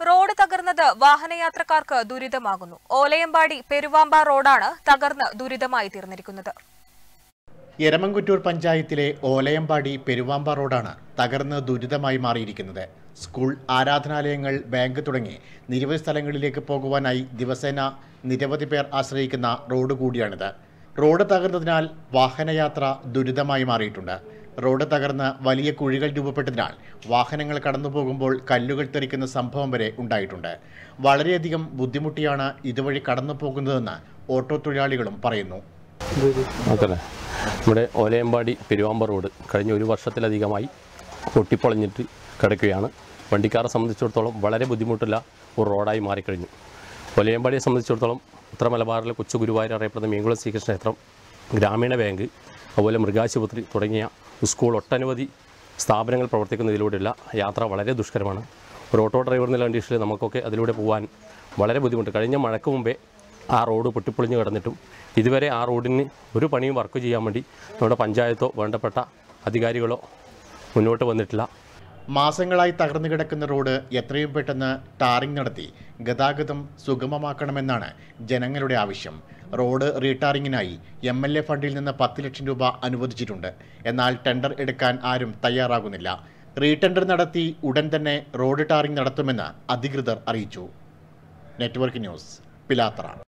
road തകർന്നത് വാഹനയാത്രക്കാർക്ക് ദുരിതമാകുന്നു ഓലയമ്പാടി പെരുവാമ്പ റോഡാണ് തകർന്ന് ദുരിതമായി തീർന്നിരിക്കുന്നത് എരമംകുറ്റൂർ പഞ്ചായത്തിലെ ഓലയമ്പാടി പെരുവാമ്പ റോഡാണ് തകർന്ന് ദുരിതമായി മാറിയിരിക്കുന്നത് സ്കൂൾ ആരാധനാലയങ്ങൾ ബാങ്ക് തുടങ്ങി നിരവധി സ്ഥലങ്ങളിലേക്ക് പോകുവാനായി ദിവസേന നിരവധി പേർ ആശ്രയിക്കുന്ന റോഡ് കൂടിയാണിത് റോഡ് തകർന്നതിനാൽ വാഹനയാത്ര ദുരിതമായി മാറിയിട്ടുണ്ട് റോഡ് തകർന്ന് വലിയ കുഴികൾ രൂപപ്പെട്ടതിനാൽ വാഹനങ്ങൾ കടന്നു പോകുമ്പോൾ കല്ലുകൾ തെറിക്കുന്ന സംഭവം വരെ ഉണ്ടായിട്ടുണ്ട് വളരെയധികം ബുദ്ധിമുട്ടിയാണ് ഇതുവഴി കടന്നു പോകുന്നതെന്ന് ഓട്ടോ തൊഴിലാളികളും പറയുന്നു അതല്ലേ നമ്മുടെ ഓലയമ്പാടി പെരുവാമ്പ റോഡ് കഴിഞ്ഞ ഒരു വർഷത്തിലധികമായി പൊട്ടിപ്പൊളഞ്ഞിട്ട് കിടക്കുകയാണ് വണ്ടിക്കാരെ സംബന്ധിച്ചിടത്തോളം വളരെ ബുദ്ധിമുട്ടുള്ള ഒരു റോഡായി മാറിക്കഴിഞ്ഞു ഒലയമ്പാടിയെ സംബന്ധിച്ചിടത്തോളം ഉത്തര മലബാറിലെ കൊച്ചു ഗുരുവായൂർ അറിയപ്പെടുന്ന മീങ്കുളം ശ്രീകൃഷ്ണ ക്ഷേത്രം ഗ്രാമീണ ബാങ്ക് അതുപോലെ മൃഗാശുപത്രി തുടങ്ങിയ സ്കൂൾ ഒട്ടനവധി സ്ഥാപനങ്ങൾ പ്രവർത്തിക്കുന്നതിലൂടെയുള്ള യാത്ര വളരെ ദുഷ്കരമാണ് ഒരു ഓട്ടോ ഡ്രൈവർ എന്നുള്ള കണ്ടീഷനിൽ നമുക്കൊക്കെ അതിലൂടെ പോകാൻ വളരെ ബുദ്ധിമുട്ട് കഴിഞ്ഞ മഴയ്ക്ക് മുമ്പേ ആ റോഡ് പൊട്ടിപ്പൊളിഞ്ഞ് കിടന്നിട്ടും ഇതുവരെ ആ റോഡിന് ഒരു പണിയും വർക്ക് ചെയ്യാൻ വേണ്ടി നമ്മുടെ പഞ്ചായത്തോ വേണ്ടപ്പെട്ട അധികാരികളോ മുന്നോട്ട് വന്നിട്ടില്ല മാസങ്ങളായി തകർന്നു കിടക്കുന്ന റോഡ് എത്രയും പെട്ടെന്ന് ടാറിംഗ് നടത്തി ഗതാഗതം സുഗമമാക്കണമെന്നാണ് ജനങ്ങളുടെ ആവശ്യം റോഡ് റീടാറിങ്ങിനായി എം എൽ എ ഫണ്ടിൽ നിന്ന് പത്ത് ലക്ഷം രൂപ അനുവദിച്ചിട്ടുണ്ട് എന്നാൽ ടെൻഡർ എടുക്കാൻ ആരും തയ്യാറാകുന്നില്ല റീടെൻഡർ നടത്തി ഉടൻ തന്നെ റോഡ് ടാറിംഗ് നടത്തുമെന്ന് അധികൃതർ അറിയിച്ചു നെറ്റ്വർക്ക് ന്യൂസ് പിലാത്തറ